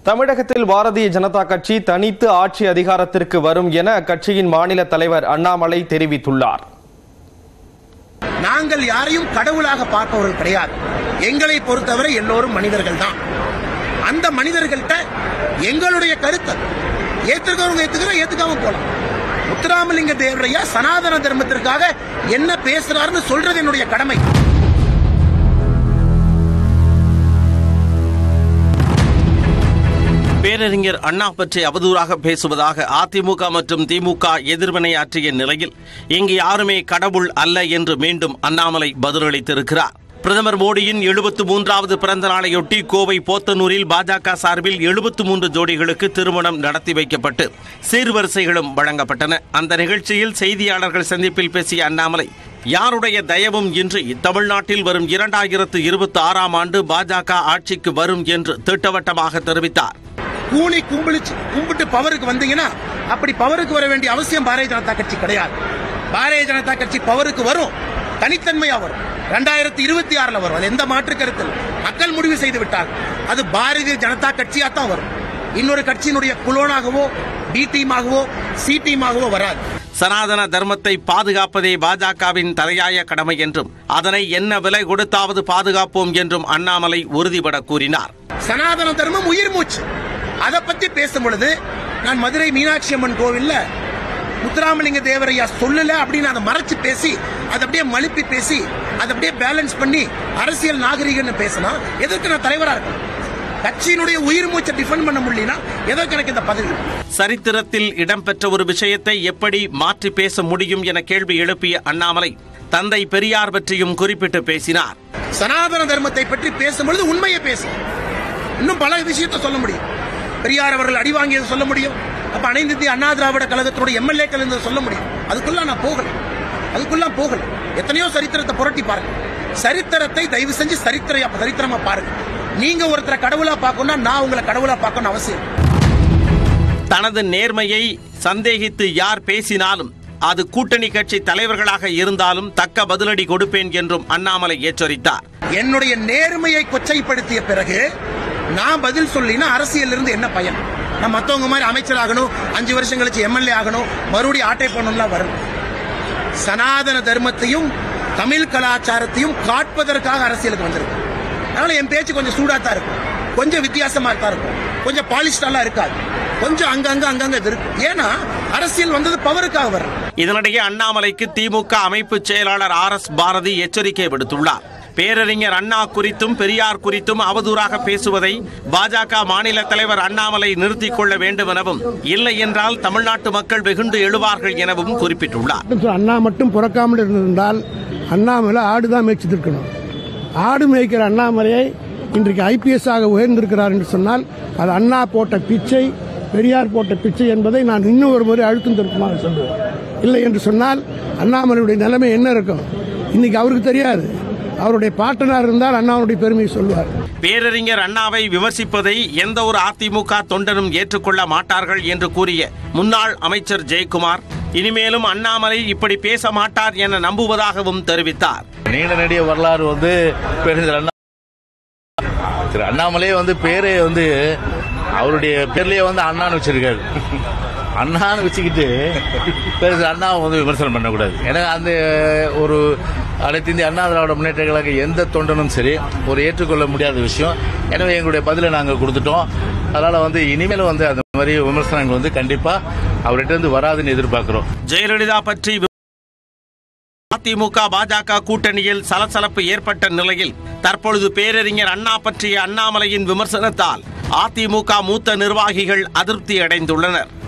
தமிழகத்தில் பாரதிய ஜனதா கட்சி தனித்து ஆட்சி அதிகாரத்திற்கு வரும் என அக்கட்சியின் மாநில தலைவர் அண்ணாமலை தெரிவித்துள்ளார் நாங்கள் யாரையும் கடவுளாக பார்ப்பவர்கள் கிடையாது எங்களை பொறுத்தவரை எல்லோரும் மனிதர்கள் தான் அந்த மனிதர்கள்ட்ட எங்களுடைய கருத்தை ஏத்துக்கிறவங்க ஏத்துக்கிற ஏத்துக்காம போலாம் முத்துராமலிங்க தேவரையா சனாதன தர்மத்திற்காக என்ன பேசுறாருன்னு சொல்றது என்னுடைய கடமை பேரறிஞர் அண்ணா பற்றி அவதூறாக பேசுவதாக அதிமுக மற்றும் திமுக எதிர்வினையாற்றிய நிலையில் இங்கு யாருமே கடவுள் அல்ல என்று மீண்டும் அண்ணாமலை பதிலளித்திருக்கிறார் பிரதமர் மோடியின் எழுபத்து மூன்றாவது பிறந்த நாளையொட்டி கோவை போத்தனூரில் பாஜக சார்பில் எழுபத்து மூன்று ஜோடிகளுக்கு திருமணம் நடத்தி வைக்கப்பட்டு சீர்வரிசைகளும் வழங்கப்பட்டன அந்த நிகழ்ச்சியில் செய்தியாளர்கள் சந்திப்பில் பேசிய அண்ணாமலை யாருடைய தயவும் இன்றி தமிழ்நாட்டில் வரும் இரண்டாயிரத்து இருபத்தி ஆறாம் ஆண்டு பாஜக ஆட்சிக்கு வரும் என்று திட்டவட்டமாக தெரிவித்தார் கூணி கும்பிளிச்சு கும்பிட்டு பவருக்கு வந்தீங்கன்னா அப்படி பவருக்கு வர வேண்டிய அவசியம் பாரதிய ஜனதா கட்சி கிடையாது பாரதிய ஜனதா கட்சி பவருக்கு வரும் தனித்தன்மையா வரும் ரெண்டாயிரத்தி இருபத்தி ஆறுல வரும் அது எந்த மாற்று கருத்தில் மக்கள் முடிவு செய்து விட்டார் அது பாரதிய ஜனதா கட்சியா தான் வரும் இன்னொரு கட்சியினுடைய குலோனாகவோ பி டீமாகவோ சி டீமாகவோ வராது சனாதன தர்மத்தை பாதுகாப்பதே பாஜகவின் தலையாய கடமை என்றும் அதனை என்ன விலை கொடுத்தாவது பாதுகாப்போம் என்றும் அண்ணாமலை உறுதிபட கூறினார் சனாதன தர்மம் உயிர் மூச்சு அதை பத்தி பேசும் பொழுது நான் மதுரை மீனாட்சி அம்மன் கோவில்ல முத்துராமலிங்க தேவரையா சொல்லல அப்படின்னு அதை மறைச்சு பேசி அதை அப்படியே மழுப்பி பேசி அதை அப்படியே பேலன்ஸ் பண்ணி அரசியல் நாகரிகன்னு பேசினா எதற்கு நான் தலைவரா இருக்கேன் கட்சியினுடைய உயிர் மூச்சை டிஃபெண்ட் பண்ண முடியலனா எதற்கு எனக்கு இந்த பதவி சரித்திரத்தில் இடம்பெற்ற ஒரு விஷயத்தை எப்படி மாற்றி பேச முடியும் என கேள்வி எழுப்பிய அண்ணாமலை தந்தை பெரியார் பற்றியும் குறிப்பிட்டு பேசினார் சனாதன தர்மத்தை பற்றி பேசும்பொழுது உண்மையை பேசு இன்னும் பல விஷயத்தை சொல்ல முடியும் பெரியார் அவர்கள் அடி வாங்கியதை சொல்ல முடியும் அப்ப அனைத்து இந்திய அண்ணா திராவிட கழகத்தோட எம்எல்ஏக்கள் இருந்ததை சொல்ல முடியும் அதுக்குள்ள நான் போகல அதுக்குள்ள போகல எத்தனையோ சரித்திரத்தை புரட்டி பாருங்க சரித்திரத்தை தயவு செஞ்சு சரித்திர சரித்திரமா பாருங்க நீங்க ஒருத்தரை கடவுளா பார்க்கணும்னா நான் உங்களை கடவுளா பார்க்கணும் அவசியம் தனது நேர்மையை சந்தேகித்து யார் பேசினாலும் அது கூட்டணி கட்சி தலைவர்களாக இருந்தாலும் தக்க பதிலடி கொடுப்பேன் என்றும் அண்ணாமலை எச்சரித்தார் என்னுடைய நேர்மையை கொச்சைப்படுத்திய பிறகு நான் பதில் சொல்லினா அரசியல் இருந்து என்ன பயன் நான் மத்தவங்க மாதிரி அமைச்சர் ஆகணும் அஞ்சு வருஷம் கழிச்சு எம்எல்ஏ ஆகணும் மறுபடியும் ஆட்டை பண்ணணும்லாம் வரும் சனாதன தர்மத்தையும் தமிழ் கலாச்சாரத்தையும் காட்பதற்காக அரசியலுக்கு வந்திருக்கு அதனால என் பேச்சு கொஞ்சம் சூடாத்தான் இருக்கும் கொஞ்சம் வித்தியாசமா தான் இருக்கும் கொஞ்சம் பாலிஷ்டாலாம் இருக்காது கொஞ்சம் அங்கங்க அங்கங்க இது இருக்கு ஏன்னா அரசியல் வந்தது பவருக்காக வரும் இதனிடையே அண்ணாமலைக்கு திமுக அமைப்பு செயலாளர் ஆர் எஸ் பாரதி எச்சரிக்கை விடுத்துள்ளார் பேரறிஞர் அண்ணா குறித்தும் பெரியார் குறித்தும் அவதூறாக பேசுவதை பாஜக மாநில தலைவர் அண்ணாமலை நிறுத்திக் கொள்ள வேண்டும் எனவும் இல்லை என்றால் தமிழ்நாட்டு மக்கள் வெகுண்டு எழுவார்கள் எனவும் குறிப்பிட்டுள்ளார் மட்டும் சொல்ல- அண்ணா மட்டும் பிறக்காமல் இருந்திருந்தால் அண்ணாமலை ஆடு தான் மேய்ச்சிட்டு இருக்கணும் ஆடு மேய்க்கிற அண்ணாமலையை இன்றைக்கு ஐபிஎஸ் ஆக உயர்ந்திருக்கிறார் என்று சொன்னால் அது அண்ணா போட்ட பிச்சை பெரியார் போட்ட பிச்சை என்பதை நான் இன்னும் ஒரு முறை அழுத்தம் திருத்தமாக சொல்லுவேன் இல்லை என்று சொன்னால் அண்ணாமலையுடைய நிலைமை என்ன இருக்கும் இன்னைக்கு அவருக்கு தெரியாது அவருடைய பாட்டனார் இருந்தால் அண்ணாவுடைய பெருமையை சொல்வார் பேரறிஞர் அண்ணாவை விமர்சிப்பதை எந்த ஒரு அதிமுக தொண்டனும் ஏற்றுக்கொள்ள மாட்டார்கள் என்று கூறிய முன்னாள் அமைச்சர் ஜெயக்குமார் இனிமேலும் அண்ணாமலை இப்படி பேச மாட்டார் என நம்புவதாகவும் தெரிவித்தார் நீண்ட நெடிய வரலாறு வந்து பேரறிஞர் அண்ணா திரு அண்ணாமலே வந்து பேரே வந்து அவருடைய பேர்லயே வந்து அண்ணான்னு வச்சிருக்காரு அண்ணான்னு வச்சுக்கிட்டு பேரறிஞர் அண்ணாவை வந்து விமர்சனம் பண்ணக்கூடாது ஏன்னா அந்த ஒரு அனைத்து இந்திய அண்ணா திராவிட முன்னேற்ற கழக எந்த தொண்டனும் சரி ஒரு ஏற்றுக்கொள்ள முடியாத விஷயம் எனவே எங்களுடைய பதிலை நாங்கள் கொடுத்துட்டோம் அதனால வந்து இனிமேல் வந்து அந்த மாதிரி விமர்சனங்கள் வந்து கண்டிப்பா அவர்கிட்ட இருந்து வராதுன்னு எதிர்பார்க்கிறோம் ஜெயலலிதா பற்றி அதிமுக பாஜக கூட்டணியில் சலசலப்பு ஏற்பட்ட நிலையில் தற்பொழுது பேரறிஞர் அண்ணா பற்றிய அண்ணாமலையின் விமர்சனத்தால் அதிமுக மூத்த நிர்வாகிகள் அதிருப்தி அடைந்துள்ளனர்